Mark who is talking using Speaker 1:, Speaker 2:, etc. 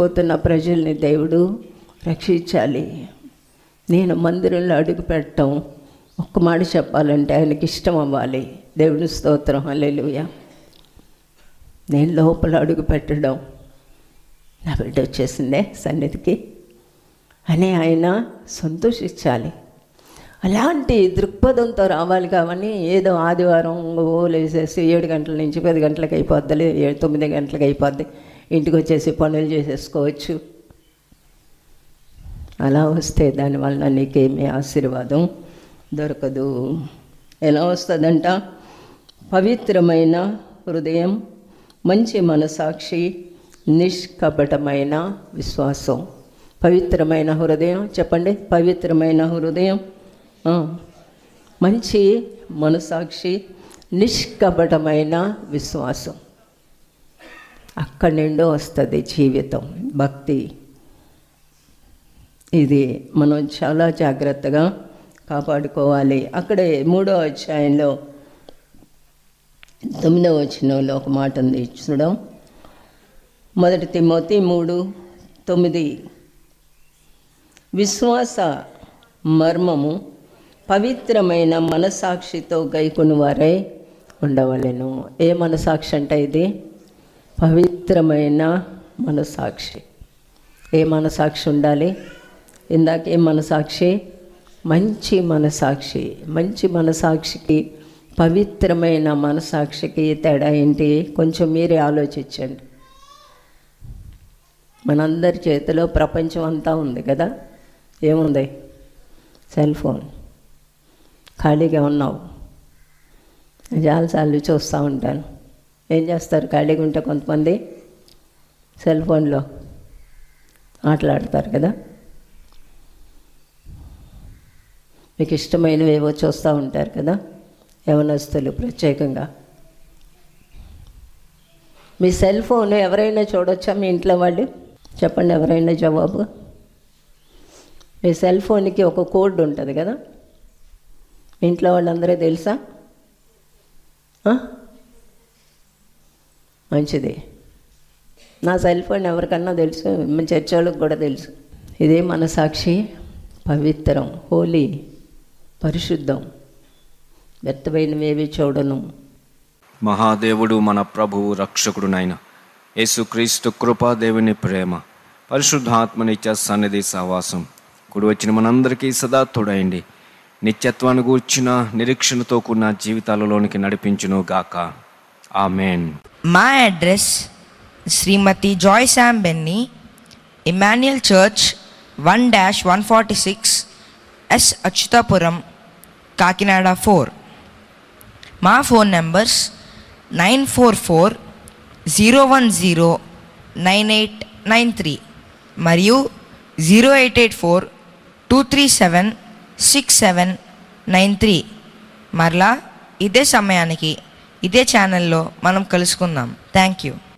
Speaker 1: నశించిపోతున్న ప్రజల్ని దేవుడు రక్షించాలి నేను మందిరంలో అడుగు పెట్టడం ఒక్క మాట చెప్పాలంటే ఆయనకి ఇష్టం అవ్వాలి దేవుని స్తోత్రం హల్లెలూయా నేను లోపల అడుగు పెట్టడం నా బిడ్డ వచ్చేసిందే సన్నిధికి అని ఆయన సంతోషించాలి అలాంటి దృక్పథంతో రావాలి కాబట్టి ఏదో ఆదివారం ఓలేసేసి ఏడు గంటల నుంచి పది గంటలకు అయిపోద్ది ఏడు తొమ్మిది గంటలకు అయిపోద్ది ఇంటికి వచ్చేసి పనులు చేసేసుకోవచ్చు అలా వస్తే దానివల్ల నీకేమీ ఆశీర్వాదం దొరకదు ఎలా వస్తుందంట పవిత్రమైన హృదయం మంచి మనసాక్షి నిష్కపటమైన విశ్వాసం పవిత్రమైన హృదయం చెప్పండి పవిత్రమైన హృదయం ఆ, మంచి మనసాక్షి నిష్కపటమైన విశ్వాసం అక్కడి నుండి వస్తుంది జీవితం భక్తి ఇది మనం చాలా జాగ్రత్తగా కాపాడుకోవాలి అక్కడే మూడో అధ్యాయంలో తొమ్మిదవ వచనంలో ఒక మాట ఉంది చూడం మొదటి తిమోతి మూడు తొమ్మిది విశ్వాస మర్మము పవిత్రమైన మనసాక్షితో గైకొని వారై ఉండవలెను ఏ మనసాక్షి అంటే ఇది పవిత్రమైన మనసాక్షి ఏ మనసాక్షి ఉండాలి ఇందాక ఏ మనసాక్షి మంచి మనసాక్షి మంచి మనసాక్షికి పవిత్రమైన మనసాక్షికి తేడా ఏంటి కొంచెం మీరే ఆలోచించండి మనందరి చేతిలో ప్రపంచం అంతా ఉంది కదా ఏముంది సెల్ ఫోన్ ఖాళీగా ఉన్నావు చాలాసార్లు చూస్తూ ఉంటాను ఏం చేస్తారు ఖాళీగా ఉంటే కొంతమంది సెల్ ఫోన్లో ఆటలాడతారు కదా మీకు ఇష్టమైనవి ఏవో చూస్తూ ఉంటారు కదా యవనస్తులు ప్రత్యేకంగా మీ సెల్ ఫోన్ ఎవరైనా చూడొచ్చా మీ ఇంట్లో వాళ్ళు చెప్పండి ఎవరైనా జవాబు మీ సెల్ ఫోన్కి ఒక కోడ్ ఉంటుంది కదా మీ ఇంట్లో వాళ్ళందరూ తెలుసా ఆ? మంచిది నా సెల్ ఫోన్ ఎవరికన్నా తెలుసు మన చర్చ్ వాళ్ళకి కూడా తెలుసు ఇదే మనసాక్షి పవిత్రం హోలీ పరిశుద్ధం వ్యర్థమైనవేవి చూడను
Speaker 2: మహాదేవుడు మన ప్రభువు రక్షకుడునైన యేసుక్రీస్తు కృపా దేవుని ప్రేమ పరిశుద్ధాత్మనిత్య సన్నిధి సహవాసం కుడి వచ్చిన మనందరికీ సదా తోడైండి నిత్యత్వాన్ని గూర్చిన నిరీక్షణతో కూడిన జీవితాలలోనికి నడిపించును గాక ఆమెన్
Speaker 3: మా address Shrimati Joy Sam Benny Emmanuel church one dash one forty six S Atchutapuram Kakinada four మా phone numbers nine four four zero one zero nine eight nine three మరియు zero eight eight four two three seven six seven nine three మరలా ఇదే సమయానికి ఇదే ఛానల్లో మనం కలుసుకుందాం thank you